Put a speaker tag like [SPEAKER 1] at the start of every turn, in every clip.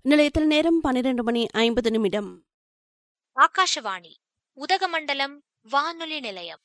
[SPEAKER 1] நிலையத்தில் நேரம் பன்னிரண்டு மணி ஐம்பது நிமிடம்
[SPEAKER 2] ஆகாஷவாணி உதகமண்டலம் வானொலி நிலையம்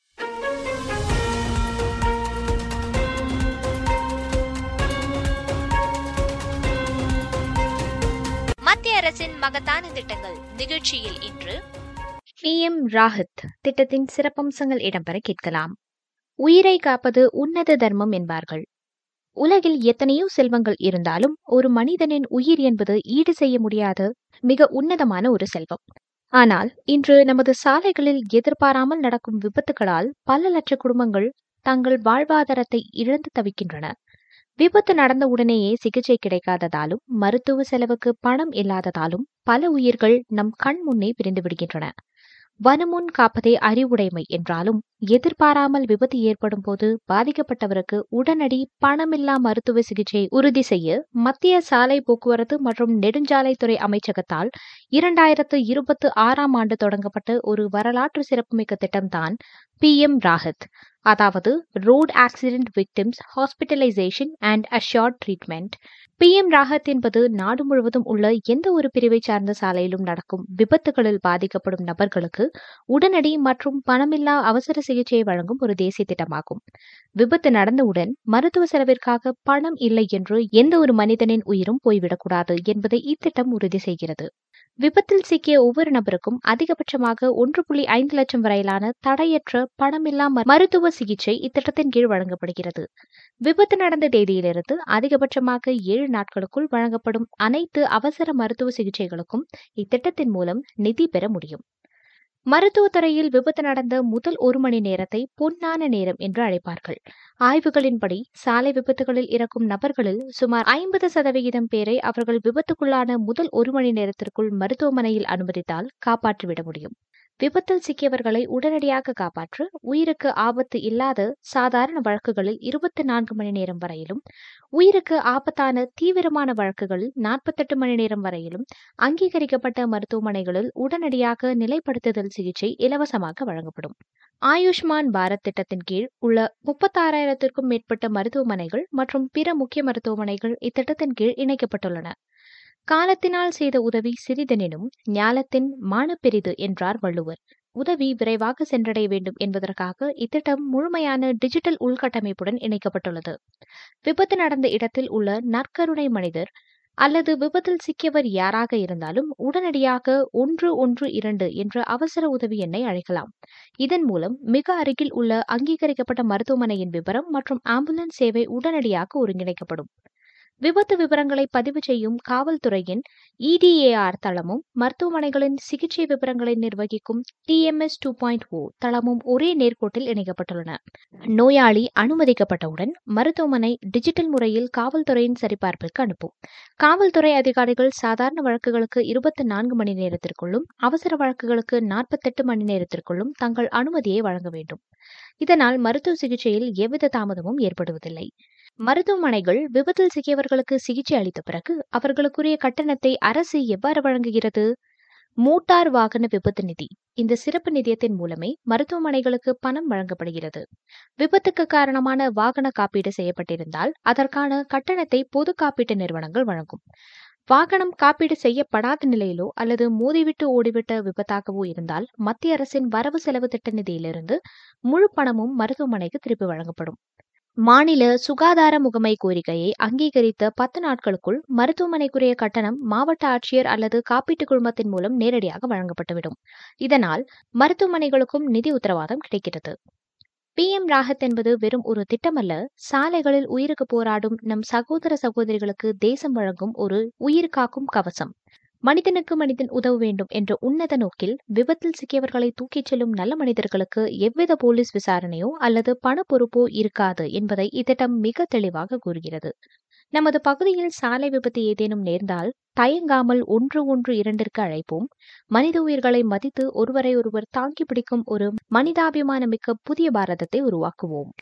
[SPEAKER 2] மத்திய அரசின் மகத்தான திட்டங்கள் நிகழ்ச்சியில் இன்று
[SPEAKER 3] பிஎம் ராஹத் திட்டத்தின் சிறப்பம்சங்கள் இடம்பெற கேட்கலாம் உயிரை காப்பது உன்னத தர்மம் என்பார்கள் உலகில் எத்தனையோ செல்வங்கள் இருந்தாலும் ஒரு மனிதனின் உயிர் என்பது ஈடு செய்ய முடியாத மிக உன்னதமான ஒரு செல்வம் ஆனால் இன்று நமது சாலைகளில் எதிர்பாராமல் நடக்கும் விபத்துகளால் பல லட்ச குடும்பங்கள் தங்கள் வாழ்வாதாரத்தை இழந்து தவிக்கின்றன விபத்து நடந்த உடனேயே சிகிச்சை கிடைக்காததாலும் மருத்துவ செலவுக்கு பணம் இல்லாததாலும் பல உயிர்கள் நம் கண் முன்னே பிரிந்து விடுகின்றன வனமுன் காப்பதே அறிவுடைமை என்றாலும் எதிர்பாராமல் விபத்து ஏற்படும் போது பாதிக்கப்பட்டவருக்கு உடனடி பணமில்லா மருத்துவ சிகிச்சை உறுதி செய்ய மத்திய சாலை போக்குவரத்து மற்றும் நெடுஞ்சாலைத்துறை அமைச்சகத்தால் இரண்டாயிரத்து இருபத்து ஆறாம் ஆண்டு தொடங்கப்பட்ட ஒரு வரலாற்று சிறப்புமிக்க திட்டம்தான் பி எம் ராஹத் அதாவது road accident victims hospitalisation and assured treatment P M Rahat என்பது நாடு முழுவதும் உள்ள எந்த ஒரு பிரிவை சார்ந்த சாலையிலும் நடக்கும் விபத்துகளில் பாதிக்கப்படும் நபர்களுக்கு உடனடி மற்றும் பணமில்லா அவசர சிகிச்சையை வழங்கும் ஒரு தேசிய திட்டமாகும் விபத்து நடந்தவுடன் மருத்துவ செலவிற்காக பணம் இல்லை என்று எந்த ஒரு மனிதனின் உயிரும் போய்விடக்கூடாது என்பதை இத்திட்டம் உறுதி செய்கிறது விபத்தில் சிக்கிய ஒவ்வொரு நபருக்கும் அதிகபட்சமாக ஒன்று புள்ளி ஐந்து லட்சம் வரையிலான தடையற்ற பணமில்லா மருத்துவ சிகிச்சை இத்திட்டத்தின் கீழ் வழங்கப்படுகிறது விபத்து நடந்த தேதியிலிருந்து அதிகபட்சமாக ஏழு நாட்களுக்குள் வழங்கப்படும் அனைத்து அவசர மருத்துவ சிகிச்சைகளுக்கும் இத்திட்டத்தின் மூலம் நிதி பெற முடியும் மருத்துவத்துறையில் விபத்து நடந்த முதல் ஒரு மணி நேரத்தை பொன்னான நேரம் என்று அழைப்பார்கள் ஆய்வுகளின்படி சாலை விபத்துகளில் இறக்கும் நபர்களில் சுமார் ஐம்பது சதவிகிதம் பேரை அவர்கள் விபத்துக்குள்ளான முதல் ஒரு மணி நேரத்திற்குள் மருத்துவமனையில் அனுமதித்தால் காப்பாற்றிவிட முடியும் விபத்தில் சிக்கியவர்களை உடனடியாக காப்பாற்ற உயிருக்கு ஆபத்து இல்லாத சாதாரண வழக்குகளில் இருபத்தி நான்கு மணி நேரம் வரையிலும் உயிருக்கு ஆபத்தான தீவிரமான வழக்குகளில் நாற்பத்தெட்டு மணி நேரம் வரையிலும் அங்கீகரிக்கப்பட்ட மருத்துவமனைகளில் உடனடியாக நிலைப்படுத்துதல் சிகிச்சை இலவசமாக வழங்கப்படும் ஆயுஷ்மான் பாரத் திட்டத்தின் கீழ் உள்ள முப்பத்தாறாயிரத்திற்கும் மேற்பட்ட மருத்துவமனைகள் மற்றும் பிற முக்கிய மருத்துவமனைகள் இத்திட்டத்தின் கீழ் இணைக்கப்பட்டுள்ளன காலத்தினால் செய்த உதவி சிறிதெனினும் ஞாலத்தின் மானப்பெரிது என்றார் வள்ளுவர் உதவி விரைவாக சென்றடைய வேண்டும் என்பதற்காக இத்திட்டம் முழுமையான டிஜிட்டல் உள்கட்டமைப்புடன் இணைக்கப்பட்டுள்ளது விபத்து நடந்த இடத்தில் உள்ள நற்கருணை மனிதர் அல்லது விபத்தில் சிக்கியவர் யாராக இருந்தாலும் உடனடியாக ஒன்று ஒன்று இரண்டு என்ற அவசர உதவி எண்ணை அழைக்கலாம் இதன் மூலம் மிக அருகில் உள்ள அங்கீகரிக்கப்பட்ட மருத்துவமனையின் விவரம் மற்றும் ஆம்புலன்ஸ் சேவை உடனடியாக ஒருங்கிணைக்கப்படும் விபத்து விவரங்களை பதிவு செய்யும் காவல்துறையின் இடிஏஆர் தளமும் மருத்துவமனைகளின் சிகிச்சை விவரங்களை நிர்வகிக்கும் டிஎம்எஸ் டூ பாயிண்ட் ஓ தளமும் ஒரே நேர்கோட்டில் இணைக்கப்பட்டுள்ளன நோயாளி அனுமதிக்கப்பட்டவுடன் மருத்துவமனை டிஜிட்டல் முறையில் காவல்துறையின் சரிபார்ப்பிற்கு அனுப்பும் காவல்துறை அதிகாரிகள் சாதாரண வழக்குகளுக்கு இருபத்தி நான்கு மணி நேரத்திற்குள்ளும் அவசர வழக்குகளுக்கு நாற்பத்தெட்டு மணி நேரத்திற்குள்ளும் தங்கள் அனுமதியை வழங்க வேண்டும் இதனால் மருத்துவ சிகிச்சையில் எவ்வித தாமதமும் ஏற்படுவதில்லை மருத்துவமனைகள் விபத்தில் சிக்கியவர்களுக்கு சிகிச்சை அளித்த பிறகு அவர்களுக்குரிய கட்டணத்தை அரசு எவ்வாறு வழங்குகிறது மோட்டார் வாகன விபத்து நிதி இந்த சிறப்பு நிதியத்தின் மூலமே மருத்துவமனைகளுக்கு பணம் வழங்கப்படுகிறது விபத்துக்கு காரணமான வாகன காப்பீடு செய்யப்பட்டிருந்தால் அதற்கான கட்டணத்தை பொது காப்பீட்டு நிறுவனங்கள் வழங்கும் வாகனம் காப்பீடு செய்யப்படாத நிலையிலோ அல்லது மோதிவிட்டு ஓடிவிட்ட விபத்தாகவோ இருந்தால் மத்திய அரசின் வரவு செலவு திட்ட நிதியிலிருந்து முழு பணமும் மருத்துவமனைக்கு திருப்பி வழங்கப்படும் மாநில சுகாதார முகமை கோரிக்கையை அங்கீகரித்த பத்து நாட்களுக்குள் மருத்துவமனைக்குரிய கட்டணம் மாவட்ட ஆட்சியர் அல்லது காப்பீட்டு குழுமத்தின் மூலம் நேரடியாக வழங்கப்பட்டுவிடும் இதனால் மருத்துவமனைகளுக்கும் நிதி உத்தரவாதம் கிடைக்கிறது பி எம் ராகத் என்பது வெறும் ஒரு திட்டமல்ல சாலைகளில் உயிருக்கு போராடும் நம் சகோதர சகோதரிகளுக்கு தேசம் வழங்கும் ஒரு உயிர் காக்கும் கவசம் மனிதனுக்கு மனிதன் உதவ வேண்டும் என்ற உன்னத நோக்கில் விபத்தில் சிக்கியவர்களை தூக்கிச் செல்லும் நல்ல மனிதர்களுக்கு எவ்வித போலீஸ் விசாரணையோ அல்லது பண பொறுப்போ இருக்காது என்பதை இத்திட்டம் மிக தெளிவாக கூறுகிறது நமது பகுதியில் சாலை விபத்து ஏதேனும் நேர்ந்தால் தயங்காமல் ஒன்று ஒன்று இரண்டிற்கு அழைப்போம் மனித உயிர்களை மதித்து ஒருவரை ஒருவர் தாங்கி பிடிக்கும் ஒரு மனிதாபிமானமிக்க புதிய பாரதத்தை உருவாக்குவோம்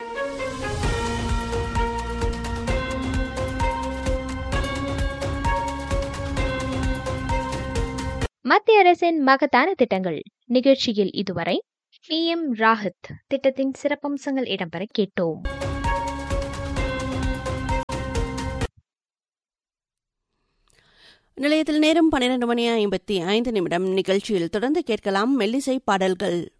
[SPEAKER 3] மத்திய அரசின் மகத்தான திட்டங்கள் நிகழ்ச்சியில் இதுவரை பிஎம் ராஹத் திட்டத்தின் சிறப்பம்சங்கள் இடம்பெற கேட்டோம்
[SPEAKER 1] நிலையத்தில் நேரம் பன்னிரண்டு மணி ஐம்பத்தி ஐந்து நிமிடம் நிகழ்ச்சியில் தொடர்ந்து கேட்கலாம் மெல்லிசை பாடல்கள்